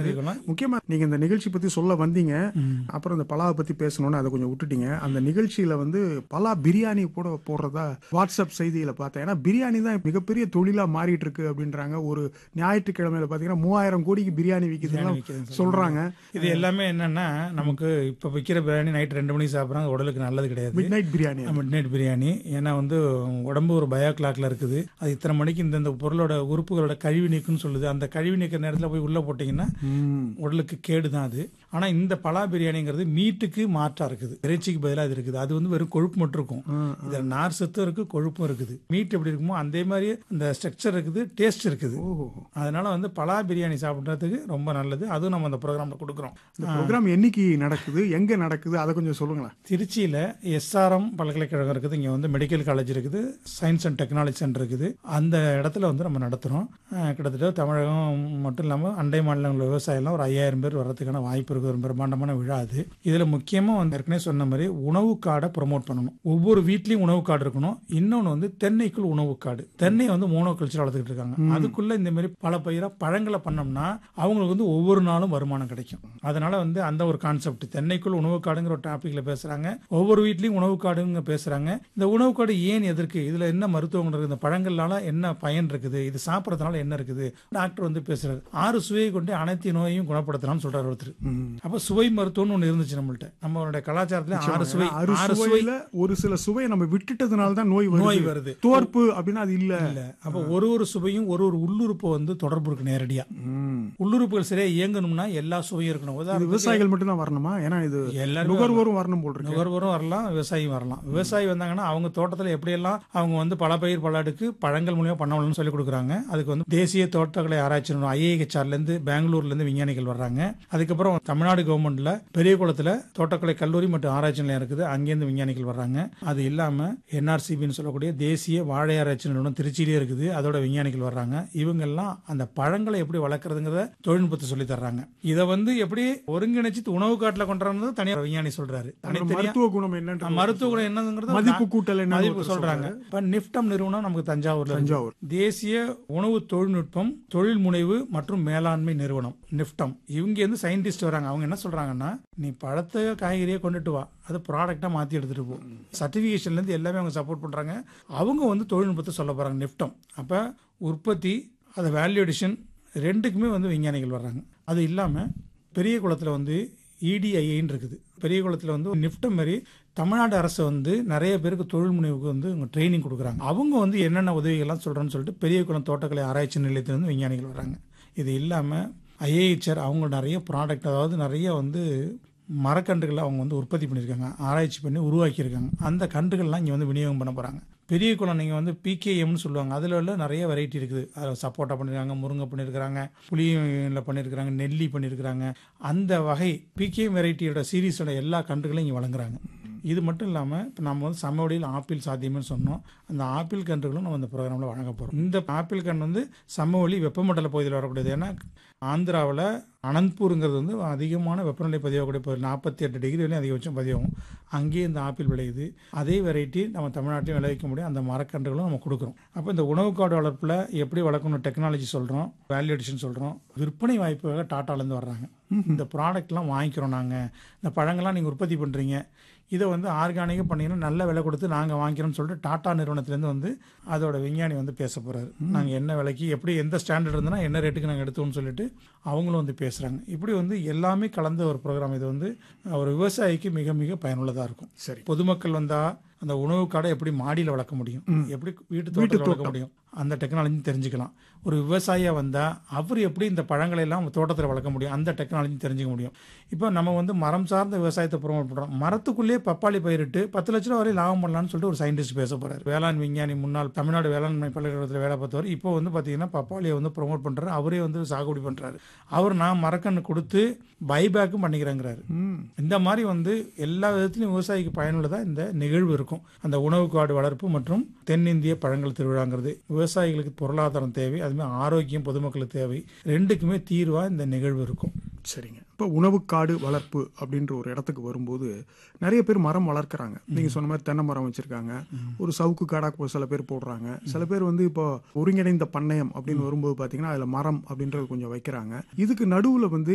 தெரிஞ்சுக்கலாம் முக்கியமா நீங்க இந்த நிகழ்ச்சி பத்தி சொல்ல வந்தீங்க ம். அப்புறம் இந்த பலாவை பத்தி பேசணும்னு அதை கொஞ்சம் விட்டுட்டீங்க அந்த நிகழ்ச்சியில வந்து பலா பிரியாணி கூட போடுறதா வாட்ஸ்அப் செய்தியில பார்த்தேன் ஏன்னா பிரியாணி தான் மிகப்பெரிய தொழிலா மாறிட்டு இருக்கு அப்படின்றாங்க ஒரு ஞாயிற்றுக்கிழமையில பாத்தீங்கன்னா மூவாயிரம் கோடிக்கு பிரியாணி விற்குதுன்னு விக்குதுன்னு சொல்றாங்க இது எல்லாமே என்னன்னா நமக்கு இப்ப விக்கிற பிரியாணி நைட் ரெண்டு மணிக்கு சாப்பிட்றாங்க உடலுக்கு நல்லது கிடையாது midnight biryani midnight biryani ஏன்னா வந்து உடம்பு ஒரு பயோ கிளாக்ல இருக்குது அது இத்தனை மணிக்கு இந்த இந்த பொருளோட உறுப்புகளோட கழிவு நீக்குன்னு சொல்லுது அந்த கழிவு நீக்கிற நேரத்தில் போய் உள்ள போட்டீங்கன்னா ம். உடலுக்கு கேடு தான் அது ஆனா இந்த பலா பிரியாணிங்கிறது மீட்டுக்கு மாற்றா இருக்குது இறைச்சிக்கு பதிலாக இது இருக்குது அது வந்து வெறும் கொழுப்பு மட்டும் இருக்கும் ம், இதுல நார் சத்தும் இருக்கு கொழுப்பும் இருக்குது மீட் எப்படி இருக்குமோ அதே மாதிரி அந்த ஸ்ட்ரக்சர் இருக்குது டேஸ்ட் இருக்குது ஓஹோ அதனால வந்து பலா பிரியாணி சாப்பிட்றதுக்கு ரொம்ப நல்லது அதுவும் நம்ம அந்த ப்ரோக்ராம்ல கொடுக்குறோம் இந்த ப்ரோக்ராம் என்னைக்கு நடக்குது எங்க நடக்குது அதை கொஞ்சம் சொல்லுங்களேன் திருச்சியில் எஸ்ஆர்எம் பல்கலைக்கழகம் இருக்குது இங்கே வந்து மெடிக்கல் காலேஜ் இருக்குது சயின்ஸ் அண்ட் டெக்னாலஜி சென்டர் இருக்குது அந்த இடத்துல வந்து நம்ம நடத்துகிறோம் கிட்டத்தட்ட தமிழகம் மட்டும் இல்லாமல் அண்டை மாநிலங்கள் விவசாயம்லாம் ஒரு ஐயாயிரம் பேர் வர்றதுக்கான வாய்ப்பு இருக்குது ஒரு பிரம்மாண்டமான விழா அது இதில் முக்கியமாக வந்து ஏற்கனவே சொன்ன மாதிரி உணவு கார்டை ப்ரொமோட் பண்ணணும் ஒவ்வொரு வீட்லேயும் உணவு கார்டு இருக்கணும் இன்னொன்று வந்து தென்னைக்குள் உணவு கார்டு தென்னை வந்து மோனோ கல்ச்சர் வளர்த்துக்கிட்டு இருக்காங்க அதுக்குள்ள இந்த மாதிரி பல பயிராக பழங்களை பண்ணோம்னா அவங்களுக்கு வந்து ஒவ்வொரு நாளும் வருமானம் கிடைக்கும் அதனால வந்து அந்த ஒரு கான்செப்ட் தென்னைக்குள் உணவு காடுங்கிற ஒரு டாபிக்ல பேசுறாங்க ஒவ்வொரு வீட்லயும் உணவு காடுங்க பேசுறாங்க இந்த உணவு காடு ஏன் எதற்கு இதுல என்ன மருத்துவம் இருக்குது இந்த பழங்கள்னால என்ன பயன் இருக்குது இது சாப்பிட்றதுனால என்ன இருக்குது டாக்டர் வந்து பேசுறாரு ஆறு சுவையை கொண்டு அனைத்து நோயையும் குணப்படுத்தலாம்னு சொல்றாரு ஒருத்தர் ம். அப்ப சுவை மருத்துவம்னு ஒண்ணு இருந்துச்சு நம்மள்ட்ட நம்மளுடைய கலாச்சாரத்துல ஆறு சுவை அறு ஆறு சுவை சுவையில ஒரு சில சுவையை நம்ம விட்டுட்டதுனால தான் நோய் வருது நோய் வருது தோற்பு அப்படின்னா அது இல்ல இல்ல அப்ப ஒரு ஒரு சுவையும் ஒரு ஒரு உள்ளுறுப்பு வந்து தொடர்பு இருக்கு நேரடியா ம். உள்ளுறுப்புகள் சரியா இயங்கணும்னா எல்லா சுவையும் இருக்கணும் இது உதாரணத்துக்கு விவசாயிகள் மட்டும் தான் வரணுமா ஏன்னா இது எல்லாருமே நுகர்வோரும் வரணும் போல் இருக்கு நுகர்வோரும் வரலாம் விவசாயியும் வரலாம் விவசாயி வந்தாங்கன்னா அவங்க தோட்டத்தில் எப்படியெல்லாம் அவங்க வந்து பல பயிர் பல்லாடுக்கு பழங்கள் மூலியமா பண்ணணும்னு சொல்லி கொடுக்குறாங்க அதுக்கு வந்து தேசிய தோட்டக்கலை ஆராய்ச்சி நிறுவனம் ஐஏஹெச்ஆர்ல இருந்து பெங்களூர்ல இருந்து விஞ்ஞானிகள் வர்றாங்க அதுக்கப்புறம் தமிழ்நாடு கவர்மெண்ட்ல பெரிய குளத்துல தோட்டக்கலை கல்லூரி மற்றும் ஆராய்ச்சி நிலையம் இருக்குது அங்கேருந்து விஞ்ஞானிகள் வர்றாங்க அது இல்லாம என்ஆர்சிபின்னு சொல்லக்கூடிய தேசிய வாழை ஆராய்ச்சி நிறுவனம் திருச்சியிலே இருக்குது அதோட விஞ்ஞானிகள் வர்றாங்க இவங்கெல்லாம் அந்த பழங்களை எப்படி வளர்க்குறதுங்கிறத தொழில்நுட்பத்தை சொல்லி தர்றாங்க இதை வந்து எப்படி ஒருங்கிணைச்சு உணவு காட்டில் கொண்டு தனியார் விஞ்ஞானி சொல்றாரு அதோட தனித்தனியா மருத்துவ குணம் என்னன்ற மருத்துவ குணம் என்னங்கிறது மதிப்பு கூட்டல் என்ன மதிப்பு சொல்றாங்க இப்ப நிப்டம் நிறுவனம் நமக்கு தஞ்சாவூர்ல இருக்கு. தஞ்சாவூர் தேசிய உணவு தொழில்நுட்பம் தொழில் முனைவு மற்றும் மேலாண்மை நிறுவனம் நிப்டம் இவங்க வந்து சயின்டிஸ்ட் வராங்க அவங்க என்ன சொல்றாங்கன்னா நீ பழத்தை காய்கறியை கொண்டுட்டு வா அது ப்ராடக்டா மாத்தி எடுத்துட்டு போ சர்டிபிகேஷன்ல இருந்து எல்லாமே அவங்க சப்போர்ட் பண்றாங்க அவங்க வந்து தொழில்நுட்பத்தை சொல்ல போறாங்க நிப்டம் அப்ப உற்பத்தி அது வேல்யூ அடிஷன் ரெண்டுக்குமே வந்து விஞ்ஞானிகள் வர்றாங்க அது இல்லாம பெரிய குளத்துல வந்து இடிஐன்னு இருக்குது பெரிய குளத்துல வந்து நிப்டம் மாதிரி தமிழ்நாடு அரசு வந்து நிறைய பேருக்கு தொழில் முனைவுக்கு வந்து ட்ரைனிங் கொடுக்குறாங்க அவங்க வந்து என்னென்ன உதவிகள்லாம் சொல்கிறேன்னு சொல்லிட்டு பெரிய குளம் தோட்டக்கலை ஆராய்ச்சி நிலையத்திலிருந்து விஞ்ஞானிகள் வராங்க இது இல்லாமல் ஐஏஹெச்ஆர் அவங்க நிறைய ப்ராடக்ட் அதாவது நிறைய வந்து மரக்கன்றுகளை அவங்க வந்து உற்பத்தி பண்ணியிருக்காங்க ஆராய்ச்சி பண்ணி உருவாக்கியிருக்காங்க அந்த கன்றுகள்லாம் இங்கே வந்து விநியோகம் பண்ண போகிறாங்க பெரிய குளம் நீங்கள் வந்து பிகேஎம்னு சொல்லுவாங்க அதில் உள்ள நிறைய வெரைட்டி இருக்குது அதில் சப்போட்டா பண்ணியிருக்காங்க முருங்கை பண்ணியிருக்கிறாங்க புளியில் பண்ணியிருக்கிறாங்க நெல்லி பண்ணியிருக்கிறாங்க அந்த வகை பிகேஎம் வெரைட்டியோட சீரீஸோட எல்லா கன்றுகளையும் இங்கே வழங்குறாங்க இது மட்டும் இல்லாமல் இப்போ நம்ம வந்து சமவெளியில் ஆப்பிள் சாத்தியம்னு சொன்னோம் அந்த ஆப்பிள் கன்றுகளும் நம்ம இந்த ப்ரோக்ராமில் வழங்க போகிறோம் இந்த ஆப்பிள் கன்று வந்து சமவெளி வெப்பமண்டல பகுதியில் வரக்கூடியது ஏன்னா ஆந்திராவில் அனந்த்பூருங்கிறது வந்து அதிகமான வெப்பநிலை பதிவாகக்கூடிய பகுதி நாற்பத்தி எட்டு டிகிரி வரையும் அதிகபட்சம் பதிவாகும் அங்கேயே இந்த ஆப்பிள் விளையுது அதே வெரைட்டி நம்ம தமிழ்நாட்டிலும் விளைவிக்க முடியும் அந்த மரக்கன்றுகளும் நம்ம கொடுக்குறோம் அப்போ இந்த உணவு காடு வளர்ப்பில் எப்படி வளர்க்கணும் டெக்னாலஜி சொல்கிறோம் வேல்யூ அடிஷன் சொல்கிறோம் விற்பனை வாய்ப்புக்காக டாட்டாலேருந்து வர்றாங்க இந்த ப்ராடக்ட்லாம் வாங்கிக்கிறோம் நாங்கள் இந்த பழங்கள்லாம் நீங்கள் உற்பத்தி பண்ணுறீங்க இதை வந்து ஆர்கானிக்காக பண்ணீங்கன்னா நல்ல விலை கொடுத்து நாங்கள் வாங்கிக்கிறோம்னு சொல்லிட்டு டாடா நிறுவனத்துலேருந்து வந்து அதோட விஞ்ஞானி வந்து பேச போகிறாரு நாங்கள் என்ன விலைக்கு எப்படி எந்த ஸ்டாண்டர்ட் இருந்தனா என்ன ரேட்டுக்கு நாங்கள் எடுத்தோம்னு சொல்லிட்டு அவங்களும் வந்து பேசுகிறாங்க இப்படி வந்து எல்லாமே கலந்த ஒரு ப்ரோக்ராம் இது வந்து ஒரு விவசாயிக்கு மிக மிக பயனுள்ளதாக இருக்கும் சரி பொதுமக்கள் வந்தால் அந்த உணவு கடை எப்படி மாடியில் வளர்க்க முடியும் எப்படி வீட்டு தோட்டத்தில் வளர்க்க முடியும் அந்த டெக்னாலஜி தெரிஞ்சுக்கலாம் ஒரு விவசாயியா வந்தால் அவர் எப்படி இந்த பழங்களை எல்லாம் தோட்டத்தில் வளர்க்க முடியும் அந்த டெக்னாலஜி தெரிஞ்சுக்க முடியும் இப்போ நம்ம வந்து மரம் சார்ந்த விவசாயத்தை ப்ரொமோட் பண்ணுறோம் மரத்துக்குள்ளேயே பப்பாளி பயிரிட்டு பத்து லட்ச ரூபா வரை லாபம் பண்ணலாம்னு சொல்லிட்டு ஒரு சயின்டிஸ்ட் பேச போறாரு வேளாண் விஞ்ஞானி முன்னாள் தமிழ்நாடு வேளாண்மை பல்கலைக்கழகத்தில் வேலை பார்த்தவர் இப்போ வந்து பார்த்தீங்கன்னா பப்பாளியை வந்து ப்ரொமோட் பண்ணுறாரு அவரே வந்து சாகுபடி பண்ணுறாரு அவர் நான் மரக்கன்று கொடுத்து பைபேக்கும் பண்ணிக்கிறேங்கிறாரு ம் இந்த மாதிரி வந்து எல்லா விதத்திலும் விவசாயிக்கு பயனுள்ளதாக இந்த நிகழ்வு இருக்கும் அந்த உணவு காடு வளர்ப்பு மற்றும் தென்னிந்திய பழங்கள் திருவிழாங்கிறது விவசாயிகளுக்கு பொருளாதாரம் தேவை அதுமாதிரி ஆரோக்கியம் பொதுமக்களுக்கு தேவை ரெண்டுக்குமே தீர்வாக இந்த நிகழ்வு இருக்கும் சரிங்க இப்போ உணவு காடு வளர்ப்பு அப்படின்ற ஒரு இடத்துக்கு வரும்போது நிறைய பேர் மரம் வளர்க்குறாங்க நீங்கள் சொன்ன மாதிரி தென்னை மரம் வச்சுருக்காங்க ஒரு சவுக்கு காடாக்கு சில பேர் போடுறாங்க சில பேர் வந்து இப்போ ஒருங்கிணைந்த பண்ணையம் அப்படின்னு வரும்போது பார்த்தீங்கன்னா அதில் மரம் அப்படின்றது கொஞ்சம் வைக்கிறாங்க இதுக்கு நடுவில் வந்து